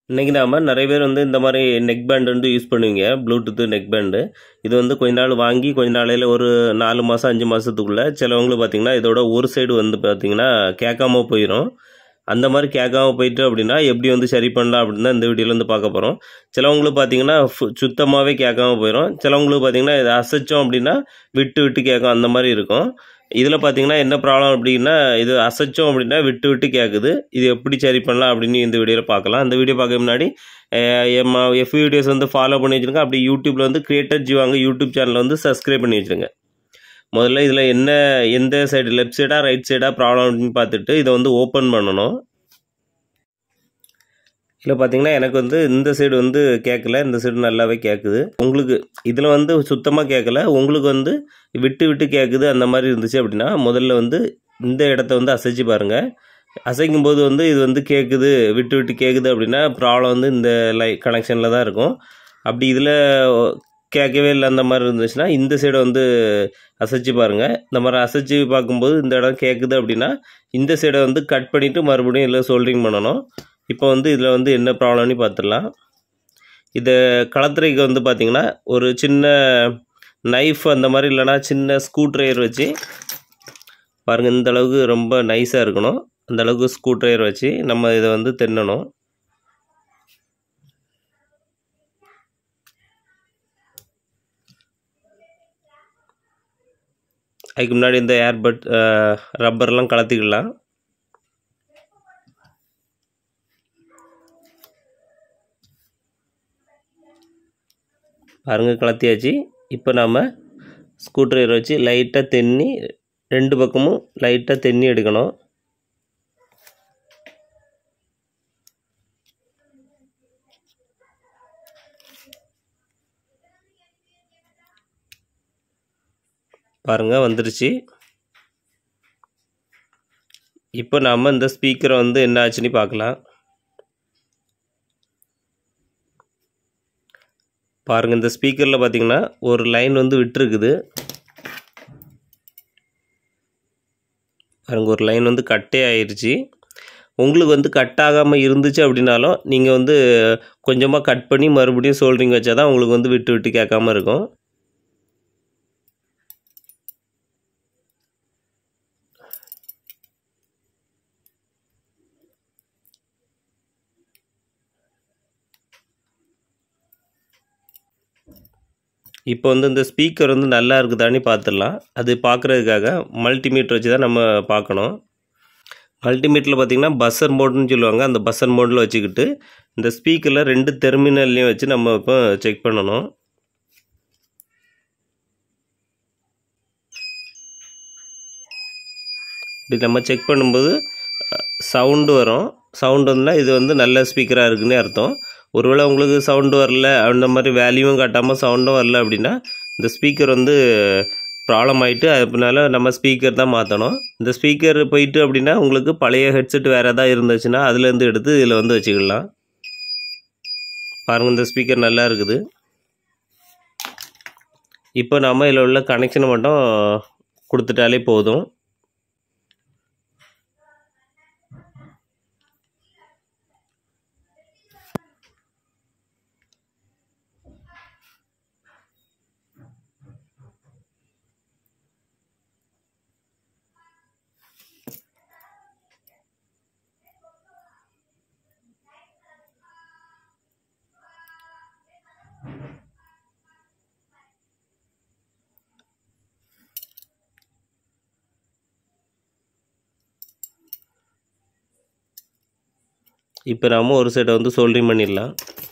இன்றைக்கி நாம் நிறைய பேர் வந்து இந்த மாதிரி நெக் பேண்ட் வந்து யூஸ் பண்ணுவீங்க ப்ளூடூத்து நெக் பேண்டு இது வந்து கொஞ்ச நாள் வாங்கி கொஞ்ச நாளையில் ஒரு நாலு மாதம் அஞ்சு மாதத்துக்குள்ளே சிலவங்களுக்கு பார்த்திங்கன்னா இதோட ஒரு சைடு வந்து பார்த்திங்கன்னா கேட்காம போயிடும் அந்த மாதிரி கேட்காம போயிட்டு அப்படின்னா எப்படி வந்து சரி பண்ணலாம் அப்படின்னு தான் இந்த வீடியோவில் வந்து பார்க்க போகிறோம் சிலவங்களுக்கு பார்த்தீங்கன்னா சுத்தமாகவே கேட்காம போயிடும் சிலவங்களுக்கு பார்த்தீங்கன்னா இதை அசைச்சோம் அப்படின்னா விட்டு விட்டு கேட்கும் அந்த மாதிரி இருக்கும் இதில் பார்த்தீங்கன்னா என்ன ப்ராப்ளம் அப்படின்னா இது அசைச்சோம் அப்படின்னா விட்டு விட்டு கேட்குது இது எப்படி சரி பண்ணலாம் அப்படின்னு இந்த வீடியோவில் பார்க்கலாம் இந்த வீடியோ பார்க்க முன்னாடி எஃப் வீடியோஸ் வந்து ஃபாலோ பண்ணி வச்சுருங்க அப்படி யூடியூப்பில் வந்து கிரியேட்டர் ஜீவாங்க யூடியூப் சேனலை வந்து சப்ஸ்கிரைப் பண்ணி வச்சுருங்க முதல்ல இதில் என்ன எந்த சைடு லெஃப்ட் சைடாக ரைட் சைடாக ப்ராப்ளம் அப்படின்னு பார்த்துட்டு இதை வந்து ஓப்பன் பண்ணணும் இதில் பார்த்தீங்கன்னா எனக்கு வந்து இந்த சைடு வந்து கேட்கல இந்த சைடு நல்லாவே கேட்குது உங்களுக்கு இதில் வந்து சுத்தமாக கேட்கல உங்களுக்கு வந்து விட்டு விட்டு கேட்குது அந்த மாதிரி இருந்துச்சு அப்படின்னா முதல்ல வந்து இந்த இடத்த வந்து அசைச்சு பாருங்கள் அசைக்கும் போது வந்து இது வந்து கேட்குது விட்டு விட்டு கேட்குது அப்படின்னா ப்ராப்ளம் வந்து இந்த லை கனெக்ஷனில் தான் இருக்கும் அப்படி இதில் கேட்கவே இல்லை அந்த மாதிரி இருந்துச்சுன்னா இந்த சைடை வந்து அசைச்சு பாருங்கள் இந்த மாதிரி அசைச்சு பார்க்கும்போது இந்த இடம் கேட்குது அப்படின்னா இந்த சைடை வந்து கட் பண்ணிவிட்டு மறுபடியும் இல்லை சோல்ட்ரிங் பண்ணணும் இப்போ வந்து இதில் வந்து என்ன ப்ராப்ளம்னு பார்த்துடலாம் இதை களத்துறைக்கு வந்து பார்த்திங்கன்னா ஒரு சின்ன நைஃப் அந்த மாதிரி இல்லைனா சின்ன ஸ்க்ரூ ட்ரைவர் வச்சு பாருங்கள் இந்த அளவுக்கு ரொம்ப நைஸாக இருக்கணும் அந்த அளவுக்கு ஸ்க்ரூ ட்ரைவர் வச்சு நம்ம இதை வந்து தென்னணும் அதுக்கு முன்னாடி இந்த ஏர்பட் ரப்பர்லாம் கலத்திக்கலாம் பாருங்க கலத்தியாச்சு இப்போ நாம் ஸ்க்ரூ ட்ரைவர் வச்சு லைட்டாக தென்னி ரெண்டு பக்கமும் லைட்டாக தென்னி எடுக்கணும் பாருங்கள் வந்துருச்சு இப்போ நாம் இந்த ஸ்பீக்கரை வந்து என்ன ஆச்சுன்னு பார்க்கலாம் பாருங்கள் இந்த ஸ்பீக்கரில் பார்த்தீங்கன்னா ஒரு லைன் வந்து விட்டுருக்குது பாருங்கள் ஒரு லைன் வந்து கட்டே ஆயிடுச்சு உங்களுக்கு வந்து கட் ஆகாமல் இருந்துச்சு அப்படின்னாலும் நீங்கள் வந்து கொஞ்சமாக கட் பண்ணி மறுபடியும் சோல்ட்ரிங் வச்சா தான் உங்களுக்கு வந்து விட்டு விட்டு கேட்காம இருக்கும் இப்போ வந்து இந்த ஸ்பீக்கர் வந்து நல்லா இருக்குதான்னு பார்த்துடலாம் அது பார்க்குறதுக்காக மல்டிமீட்டர் வச்சு தான் நம்ம பார்க்கணும் மல்டிமீட்டரில் பார்த்திங்கன்னா பஸ்ஸர் மோடுன்னு சொல்லுவாங்க அந்த பஸ்ஸர் மோடில் வச்சுக்கிட்டு இந்த ஸ்பீக்கரில் ரெண்டு டெர்மினல்லையும் வச்சு நம்ம இப்போ செக் பண்ணணும் இப்படி நம்ம செக் பண்ணும்போது சவுண்டு வரும் சவுண்டு வந்தால் இது வந்து நல்ல ஸ்பீக்கராக இருக்குன்னு அர்த்தம் ஒருவேளை உங்களுக்கு சவுண்டு வரல அந்த மாதிரி வேல்யூவும் காட்டாமல் சவுண்டும் வரல அப்படின்னா இந்த ஸ்பீக்கர் வந்து ப்ராப்ளம் ஆகிட்டு அதனால நம்ம ஸ்பீக்கர் தான் மாற்றணும் இந்த ஸ்பீக்கர் போயிட்டு அப்படின்னா உங்களுக்கு பழைய ஹெட்செட் வேறு எதாவது இருந்துச்சுன்னா அதுலேருந்து எடுத்து இதில் வந்து வச்சுக்கலாம் பாருங்கள் இந்த ஸ்பீக்கர் நல்லா இருக்குது இப்போ நம்ம இதில் உள்ள கனெக்ஷனை மட்டும் கொடுத்துட்டாலே போதும் இப்போ நாம் ஒரு சைடை வந்து சோல்ட்ரிங் பண்ணிடலாம்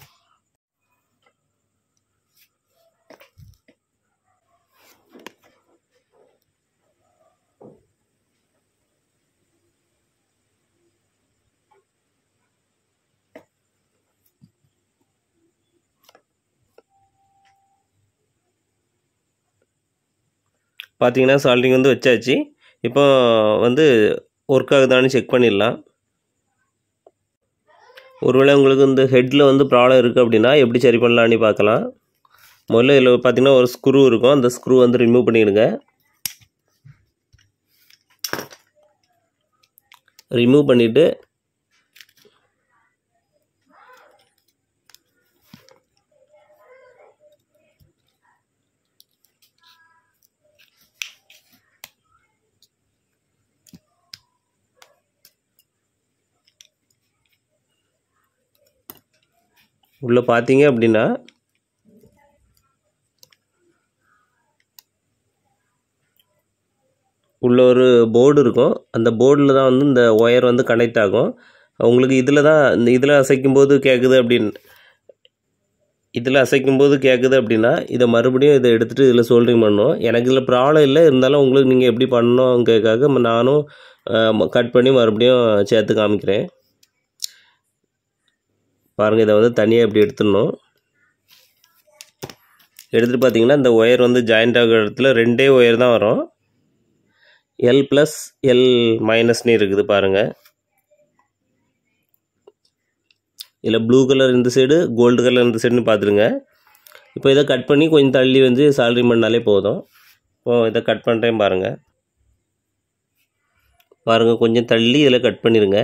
பார்த்தீங்கன்னா சால்ட்ரிங் வந்து வச்சாச்சு இப்போ வந்து ஒர்க் ஆகுதான்னு செக் பண்ணிடலாம் ஒருவேளை உங்களுக்கு இந்த ஹெட்டில் வந்து ப்ராப்ளம் இருக்குது அப்படின்னா எப்படி சரி பண்ணலான்னு பார்க்கலாம் முதல்ல இதில் பார்த்தீங்கன்னா ஒரு ஸ்க்ரூ இருக்கும் அந்த ஸ்க்ரூ வந்து ரிமூவ் பண்ணிவிடுங்க ரிமூவ் பண்ணிவிட்டு உள்ளே பார்த்தீங்க அப்படின்னா உள்ள ஒரு போர்டு இருக்கும் அந்த போர்டில் தான் வந்து இந்த ஒயர் வந்து கனெக்ட் ஆகும் உங்களுக்கு இதில் தான் இந்த இதில் அசைக்கும் போது கேட்குது அப்படின்னு இதில் அசைக்கும் போது கேட்குது அப்படின்னா இதை மறுபடியும் இதை எடுத்துகிட்டு இதில் சோல்ட்ரிங் பண்ணணும் எனக்கு இதில் ப்ராப்ளம் இல்லை இருந்தாலும் உங்களுக்கு நீங்கள் எப்படி பண்ணணுங்கிறதுக்காக நானும் கட் பண்ணி மறுபடியும் சேர்த்து காமிக்கிறேன் பாருங்கள் இதை வந்து தனியாக இப்படி எடுத்துடணும் எடுத்துகிட்டு பார்த்தீங்கன்னா இந்த ஒயர் வந்து ஜாயிண்ட் ஆகிற இடத்துல ரெண்டே ஒயர் தான் வரும் எல் ப்ளஸ் எல் மைனஸ்னு இருக்குது பாருங்கள் இதில் ப்ளூ கலர் இந்த சைடு கோல்டு கலர் இந்த சைடுன்னு பார்த்துருங்க இப்போ இதை கட் பண்ணி கொஞ்சம் தள்ளி வந்து சால்ரி பண்ணாலே போதும் இப்போ இதை கட் பண்ணுறேன் பாருங்கள் பாருங்கள் கொஞ்சம் தள்ளி இதில் கட் பண்ணிடுங்க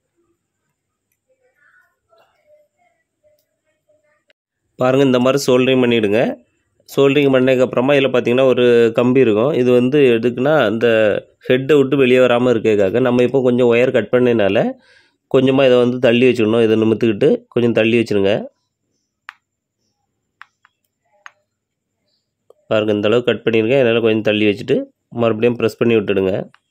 பாருங்கள் இந்த மாதிரி சோல்டரிங் பண்ணிவிடுங்க சோல்டரிங் பண்ணதுக்கப்புறமா இதில் பார்த்தீங்கன்னா ஒரு கம்பி இருக்கும் இது வந்து எதுக்குன்னா அந்த ஹெட்டை விட்டு வெளியே வராமல் இருக்கிறதுக்காக நம்ம இப்போ கொஞ்சம் ஒயர் கட் பண்ணதுனால கொஞ்சமாக இதை வந்து தள்ளி வச்சுக்கணும் இதை நிமித்துக்கிட்டு கொஞ்சம் தள்ளி வச்சுருங்க பாருங்கள் இந்த அளவுக்கு கட் பண்ணியிருக்கேன் இதனால் கொஞ்சம் தள்ளி வச்சுட்டு மறுபடியும் ப்ரெஸ் பண்ணி விட்டுடுங்க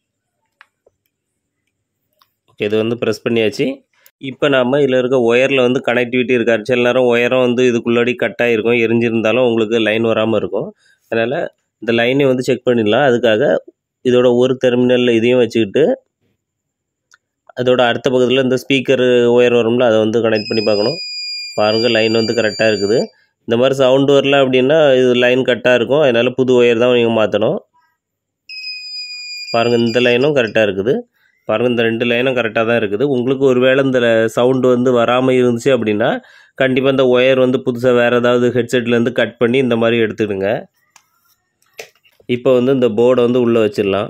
ஓகே இது வந்து ப்ரெஸ் பண்ணியாச்சு இப்போ நாம் இதில் இருக்க ஒயரில் வந்து கனெக்டிவிட்டி இருக்காது சில நேரம் ஒயரும் வந்து இதுக்குள்ளாடி கட் ஆகிருக்கும் எரிஞ்சிருந்தாலும் உங்களுக்கு லைன் வராமல் இருக்கும் அதனால் இந்த லைனை வந்து செக் பண்ணிடலாம் அதுக்காக இதோட ஒரு டெர்மினலில் இதையும் வச்சுக்கிட்டு அதோட அடுத்த பக்கத்தில் இந்த ஸ்பீக்கர் ஒயர் வரும்ல அதை வந்து கனெக்ட் பண்ணி பார்க்கணும் பாருங்கள் லைன் வந்து கரெக்டாக இருக்குது இந்த மாதிரி சவுண்டு வரல அப்படின்னா இது லைன் கட்டாக இருக்கும் அதனால் புது ஒயர் தான் நீங்கள் மாற்றணும் பாருங்கள் இந்த லைனும் கரெக்டாக இருக்குது பாருங்கள் இந்த ரெண்டு லைனும் கரெக்டாக தான் இருக்குது உங்களுக்கு ஒரு வேளை இந்த சவுண்டு வந்து வராமல் இருந்துச்சு அப்படின்னா கண்டிப்பாக இந்த ஒயர் வந்து புதுசாக வேறு ஏதாவது ஹெட்செட்லேருந்து கட் பண்ணி இந்த மாதிரி எடுத்துடுங்க இப்போ வந்து இந்த போர்டை வந்து உள்ளே வச்சிடலாம்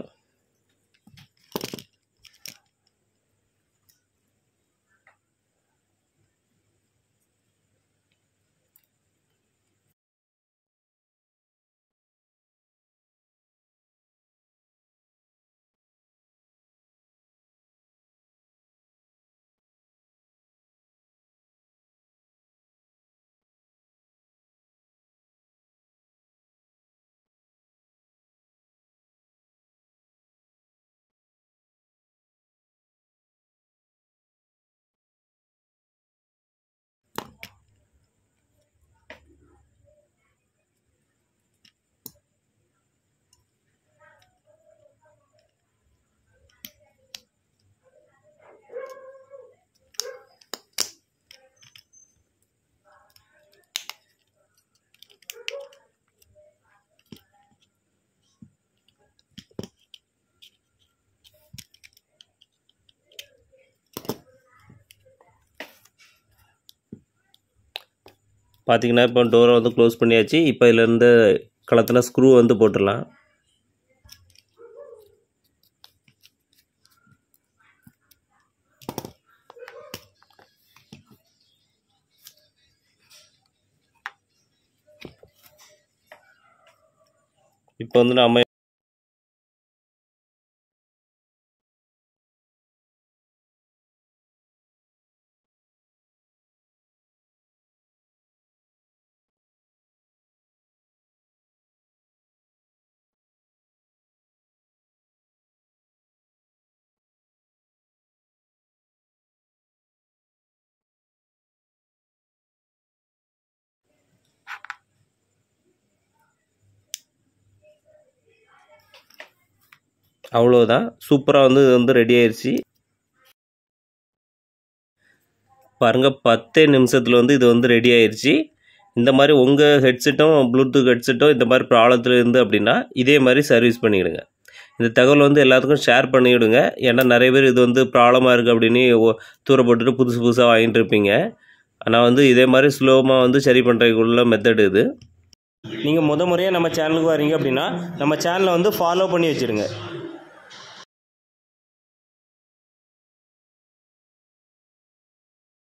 பார்த்தீங்கன்னா இப்போ டோரை வந்து க்ளோஸ் பண்ணியாச்சு இப்போ இதுலேருந்து கலத்தின ஸ்க்ரூ வந்து போட்டுடலாம் இப்போ வந்து நம்ம அவ்வளோதான் சூப்பராக வந்து இது வந்து ரெடி ஆயிடுச்சு பாருங்க பத்தே நிமிஷத்தில் வந்து இது வந்து ரெடி ஆயிடுச்சு இந்த மாதிரி உங்கள் ஹெட்செட்டும் ப்ளூடூத் ஹெட்செட்டும் இந்த மாதிரி ப்ராப்ளத்தில் இருந்து அப்படின்னா இதே மாதிரி சர்வீஸ் பண்ணிவிடுங்க இந்த தகவல் வந்து எல்லாத்துக்கும் ஷேர் பண்ணிவிடுங்க ஏன்னா நிறைய பேர் இது வந்து ப்ராப்ளமாக இருக்குது அப்படின்னு ஒ- தூர போட்டுட்டு புதுசு புதுசாக வாங்கிட்டு இருப்பீங்க ஆனால் வந்து இதே மாதிரி ஸ்லோமாக வந்து சரி பண்ணுறதுக்குள்ள மெத்தட் இது நீங்கள் முத முறையாக நம்ம சேனலுக்கு வரீங்க அப்படின்னா நம்ம சேனலை வந்து ஃபாலோ பண்ணி வச்சுருங்க